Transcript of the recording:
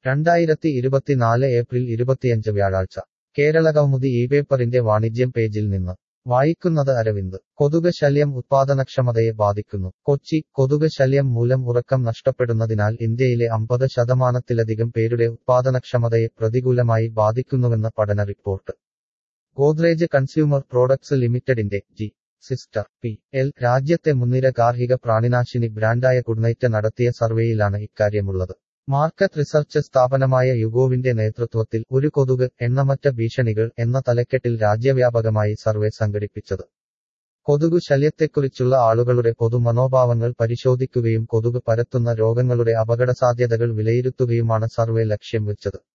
രണ്ടായിരത്തി ഇരുപത്തിനാല് ഏപ്രിൽ ഇരുപത്തിയഞ്ച് വ്യാഴാഴ്ച കേരളകൗമുദി ഈ പേപ്പറിന്റെ വാണിജ്യം പേജിൽ നിന്ന് വായിക്കുന്നത് അരവിന്ദ് കൊതുക് ശല്യം ഉത്പാദനക്ഷമതയെ ബാധിക്കുന്നു കൊച്ചി കൊതുക് ശല്യം മൂലം ഉറക്കം നഷ്ടപ്പെടുന്നതിനാൽ ഇന്ത്യയിലെ അമ്പത് ശതമാനത്തിലധികം പേരുടെ ഉത്പാദനക്ഷമതയെ പ്രതികൂലമായി ബാധിക്കുന്നുവെന്ന പഠന റിപ്പോർട്ട് ഗോദ്രേജ് കൺസ്യൂമർ പ്രോഡക്ട്സ് ലിമിറ്റഡിന്റെ ജി സിസ്റ്റർ പി എൽ രാജ്യത്തെ മുൻനിര ഗാർഹിക പ്രാണിനാശിനി ബ്രാൻഡായ ഗുഡ്നൈറ്റ് നടത്തിയ സർവേയിലാണ് ഇക്കാര്യമുള്ളത് മാർക്കറ്റ് റിസർച്ച് സ്ഥാപനമായ യുഗോവിന്റെ നേതൃത്വത്തിൽ ഒരു കൊതുക് എണ്ണമറ്റ ഭീഷണികൾ എന്ന തലക്കെട്ടിൽ രാജ്യവ്യാപകമായി സർവേ സംഘടിപ്പിച്ചത് കൊതുകു ശല്യത്തെക്കുറിച്ചുള്ള ആളുകളുടെ പൊതുമനോഭാവങ്ങൾ പരിശോധിക്കുകയും കൊതുക് പരത്തുന്ന രോഗങ്ങളുടെ അപകടസാധ്യതകൾ വിലയിരുത്തുകയുമാണ് സർവേ ലക്ഷ്യം വെച്ചത്